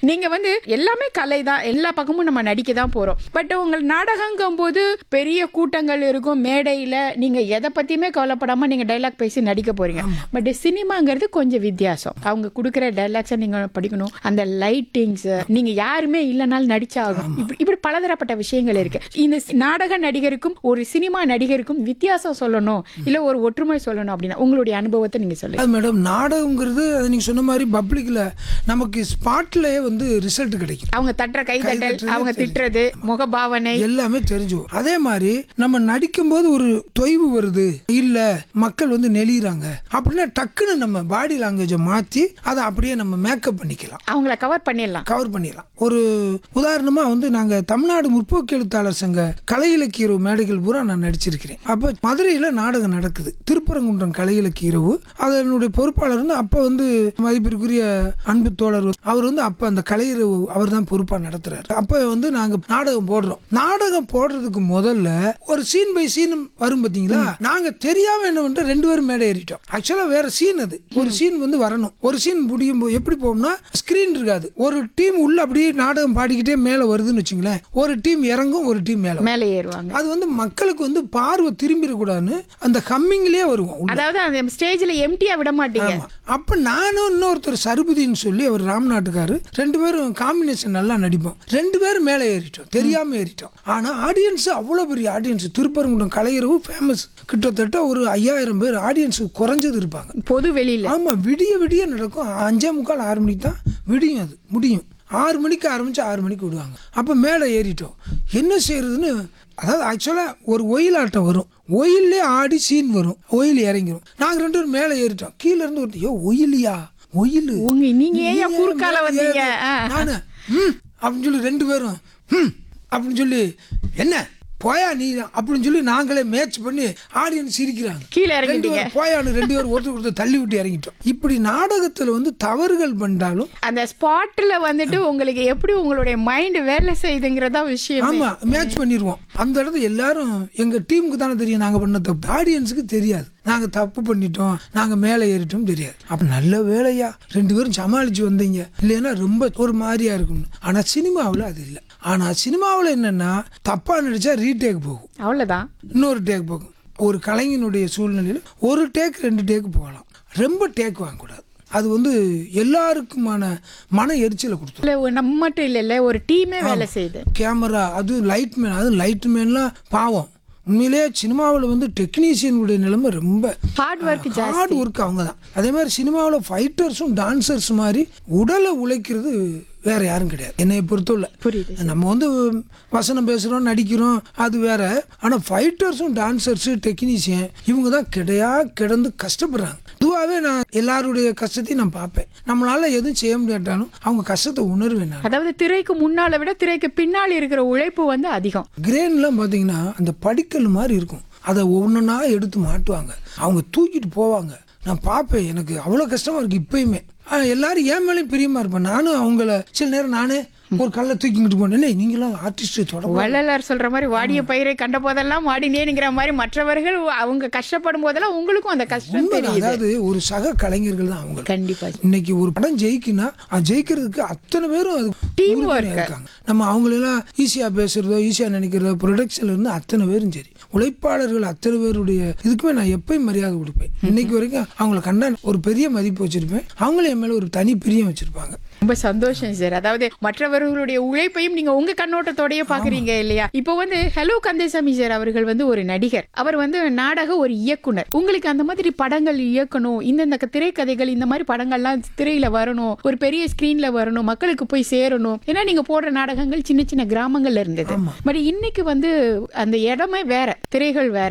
நீங்க வந்து எல்லாமே கலை தான் எல்லா பக்கமும் நம்ம நடிக்க தான் போறோம் பட் உங்கள் நாடகங்கும் போது பெரிய கூட்டங்கள் இருக்கும் மேடையில நீங்க எதை பத்தியுமே கவலைப்படாம நீங்க டைலாக் பேசி நடிக்க போறீங்க பட் சினிமாங்கிறது கொஞ்சம் வித்தியாசம் அவங்க கொடுக்குற டைலாக்ஸை நீங்க படிக்கணும் அந்த லைட்டிங்ஸ் நீங்க யாருமே இல்லைனாலும் நடிச்சாகும் இப்படி இப்படி பலதரப்பட்ட விஷயங்கள் இருக்கு இந்த சி- நாடக நடிகருக்கும் ஒரு சினிமா நடிகருக்கும் வித்தியாசம் சொல்லணும் இல்ல ஒரு ஒற்றுமை சொல்லணும் அப்படின்னா உங்களுடைய அனுபவத்தை நீங்க சொல்லுங்க அது மேடம் நாடகங்கிறது அது நீங்க சொன்ன மாதிரி பப்ளிக்ல நமக்கு ஸ்பாட்லயே வந்து ரிசல்ட் கிடைக்கும் அவங்க தட்டுற கை தட்டல் தட்டுறது அவங்க திட்டுறது முகபாவனை எல்லாமே தெரிஞ்சு வரும். அதே மாதிரி நம்ம நடிக்கும்போது ஒரு தொய்வு வருது இல்ல மக்கள் வந்து நெளிறாங்க அப்படின்னா டக்குன்னு நம்ம பாடி லாங்குவேஜை மாத்தி அதை அப்படியே நம்ம மேக்கப் பண்ணிக்கலாம் அவங்கள கவர் பண்ணிடலாம் கவர் பண்ணிடலாம் ஒரு உதாரணமா வந்து நாங்க தமிழ்நாடு முற்போக்கு எழுத்தாளர் சங்க கலை இலக்கிய இரவு மேடைகள் பூரா நான் நடிச்சிருக்கிறேன் அப்ப மதுரையில நாடகம் நடக்குது திருப்பரங்குன்றம் கலை இலக்கிய இரவு அதனுடைய பொறுப்பாளர் வந்து அப்ப வந்து மதிப்பிற்குரிய அன்பு தோழர் வந்து- அவர் வந்து அப்ப அந்த கலை இரவு அவர் தான் பொறுப்பா நடத்துறாரு அப்ப வந்து நாங்க நாடகம் போடுறோம் நாடகம் போடுறதுக்கு முதல்ல ஒரு சீன் பை சீன் வரும் பாத்தீங்களா நாங்க தெரியாம என்ன பண்ணிட்டோம் ரெண்டு பேரும் மேடை ஏறிட்டோம் ஆக்சுவலா வேற சீன் அது ஒரு சீன் வந்து வரணும் ஒரு சீன் முடியும் போது எப்படி போகும்னா ஸ்கிரீன் இருக்காது ஒரு டீம் உள்ள அப்படியே நாடகம் பாடிக்கிட்டே மேல வருதுன்னு வச்சுங்களேன் ஒரு டீம் இறங்கும் ஒரு டீம் மேல வரும். மேலே ஏறுவாங்க அது வந்து மக்களுக்கு வந்து பார்வை திரும்பிடக்கூடாதுன்னு அந்த ஹம்மிங்லயே வருவோம் உள்ள. அதாவது அந்த ஸ்டேஜ்ல எம்டியா விட மாட்டீங்க ஆமா. அப்ப நானும் இன்னொருத்தர் சருபதின்னு சொல்லி அவர் ராம்நாட்டுக்காரு ரெண்டு பேரும் காம்பினேஷன் நல்லா நடிப்போம் ரெண்டு பேரும் மேலே ஏறிட்டோம் தெரியாம ஏறிட்டோம் ஆனா ஆடியன்ஸ் அவ்வளவு பெரிய ஆடியன்ஸ் திருப்பரங்குன்றம் கலையரவு ஃபேமஸ் கிட்டத்தட்ட ஒரு ஐயாயிரம் பேர் ஆடியன்ஸ் குறைஞ்சது இருப்பாங்க பொது வெளியில ஆமா விடிய விடிய நடக்கும் அஞ்சே முக்கால் ஆறு மணிக்கு தான் விடியும் அது முடியும் ஆறு மணிக்கு ஆரம்பிச்சு ஆறு மணிக்கு விடுவாங்க அப்ப மேலே ஏறிட்டோம் என்ன செய்யறதுன்னு அதாவது ஆக்சுவலா ஒரு ஒயிலாட்டம் வரும் ஒயிலே ஆடி சீன் வரும் ஒயில் இறங்கிரும் நாங்க ரெண்டு பேரும் மேலே ஏறிட்டோம் கீழ இருந்து ஒரு ஐயோ ஒயிலியா ஒயில் உங்க நீங்க ஏன் குறுக்கால வந்தீங்க ஆ. நானு ம் அப்படின்னு சொல்லி ரெண்டு பேரும் ம் அப்படின்னு சொல்லி என்ன போயா நீ அப்படின்னு சொல்லி நாங்களே மேட்ச் பண்ணி ஆடியன்ஸ் சிரிக்கிறாங்க கீழே ரெண்டு இறங்கிட்டீங்க பேரும் போயான்னு ரெண்டு பேரும் ஒருத்தர் ஒருத்தர் தள்ளி விட்டு இறங்கிட்டோம் இப்படி நாடகத்துல வந்து தவறுகள் பண்ணாலும் அந்த ஸ்பாட்ல வந்துட்டு உங்களுக்கு எப்படி உங்களுடைய மைண்ட் வேலை செய்யுதுங்கிறதா விஷயம் ஆமா மேட்ச் பண்ணிடுவோம் அந்த இடத்துல எல்லாரும் எங்க டீமுக்கு தானே தெரியும் நாங்க பண்ண தப்பு ஆடியன்ஸுக்கு தெரியாது நாங்க தப்பு பண்ணிட்டோம் நாங்க மேலே ஏறிட்டோம் தெரியாது அப்ப நல்ல வேலையா ரெண்டு பேரும் சமாளிச்சு வந்தீங்க இல்லைன்னா ரொம்ப ஒரு மாதிரியா இருக்கும் ஆனா சினிமாவில் அது இல்லை ஆனா சினிமாவில் என்னன்னா தப்பா நடிச்சா ரீடேக் போகும் அவ்வளவுதான் இன்னொரு டேக் போகும் ஒரு கலைஞனுடைய சூழ்நிலையில் ஒரு டேக் ரெண்டு டேக் போகலாம் ரொம்ப டேக் வாங்கக்கூடாது அது வந்து எல்லாருக்குமான மன எரிச்சலை கொடுத்துரும் இல்ல ஒரு நம்ம மட்டும் இல்ல இல்ல ஒரு டீமே வேலை செய்யுது கேமரா அது லைட் மேன் அது லைட் மேன்லாம் பாவம் உண்மையிலேயே சினிமாவில் வந்து டெக்னீஷியனுடைய நிலைமை ரொம்ப ஹார்ட் ஒர்க் ஹார்ட் ஒர்க் அவங்க தான் அதே மாதிரி சினிமாவில் ஃபைட்டர்ஸும் டான்சர்ஸ் மாதிரி உடலை உழைக்கிறது வேற யாரும் கிடையாது என்னைய பொறுத்தவரை புரியுது நம்ம வந்து வசனம் பேசுகிறோம் நடிக்கிறோம் அது வேற ஆனால் ஃபைட்டர்ஸும் டான்சர்ஸு டெக்னீஷியன் இவங்க தான் கிடையா கிடந்து கஷ்டப்படுறாங்க இதுவாகவே நான் எல்லாருடைய கஷ்டத்தையும் நான் பார்ப்பேன் நம்மளால எதுவும் செய்ய முடியாட்டாலும் அவங்க கஷ்டத்தை உணர்வேன் நான் அதாவது திரைக்கு முன்னால விட திரைக்கு பின்னாடி இருக்கிற உழைப்பு வந்து அதிகம் கிரேன்லாம் பார்த்தீங்கன்னா அந்த படிக்கல் மாதிரி இருக்கும் அதை ஒவ்வொன்றா எடுத்து மாட்டுவாங்க அவங்க தூக்கிட்டு போவாங்க நான் பார்ப்பேன் எனக்கு அவ்வளோ கஷ்டமா இருக்கு இப்பயுமே ஆனா, எல்லாரும் என் மேலேயும் பிரியமா இருப்பேன் நானும் அவங்கள சில நேரம் நானே ஒரு கல்லை தூக்கிக்கிட்டு போனேன் நீங்களாம் ஆர்டிஸ்ட் தொட வள்ளலார் சொல்ற மாதிரி வாடிய பயிரை கண்ட போதெல்லாம் வாடினேனுங்கிற மாதிரி மற்றவர்கள் அவங்க கஷ்டப்படும் போதெல்லாம் உங்களுக்கும் அந்த கஷ்டம் உண்மைதான். தெரியுது அதாவது ஒரு சக கலைஞர்கள் தான் அவங்க கண்டிப்பா இன்னைக்கு ஒரு படம் ஜெயிக்குன்னா அது ஜெயிக்கிறதுக்கு அத்தனை பேரும் அது Team உறுதுணையா work. இருக்காங்க நம்ம அவங்களெல்லாம் ஈஸியா பேசுறதோ ஈஸியா நினைக்கிறதோ ப்ரொடக்ஷன்ல இருந்து அத்தனை பேரும் சரி உழைப்பாளர்கள் அத்தனை பேருடைய இதுக்குமே நான் எப்பயும் மரியாதை கொடுப்பேன் இன்னைக்கு வரைக்கும் அவங்கள கண்டா ஒரு பெரிய மதிப்பு வச்சிருப்பேன் அவங்களே என் மேல ஒரு தனி பிரியம் வச்சிருப்பாங்க ரொம்ப சந்தோஷம் சார் அதாவது மற்றவர்களுடைய உழைப்பையும் நீங்க உங்க கண்ணோட்டத்தோடயே பாக்குறீங்க இல்லையா இப்போ வந்து ஹலோ கந்தசாமி சார் அவர்கள் வந்து ஒரு நடிகர் அவர் வந்து நாடக ஒரு இயக்குனர் உங்களுக்கு அந்த மாதிரி படங்கள் இயக்கணும் இந்தந்த க- திரைக்கதைகள் இந்த மாதிரி படங்கள்லாம் திரையில வரணும் ஒரு பெரிய ஸ்கிரீன்ல வரணும் மக்களுக்கு போய் சேரணும் ஏன்னா நீங்க போடுற நாடகங்கள் சின்ன சின்ன கிராமங்கள்ல இருந்தது பட் இன்னைக்கு வந்து அந்த இடமே வேற திரைகள் வேற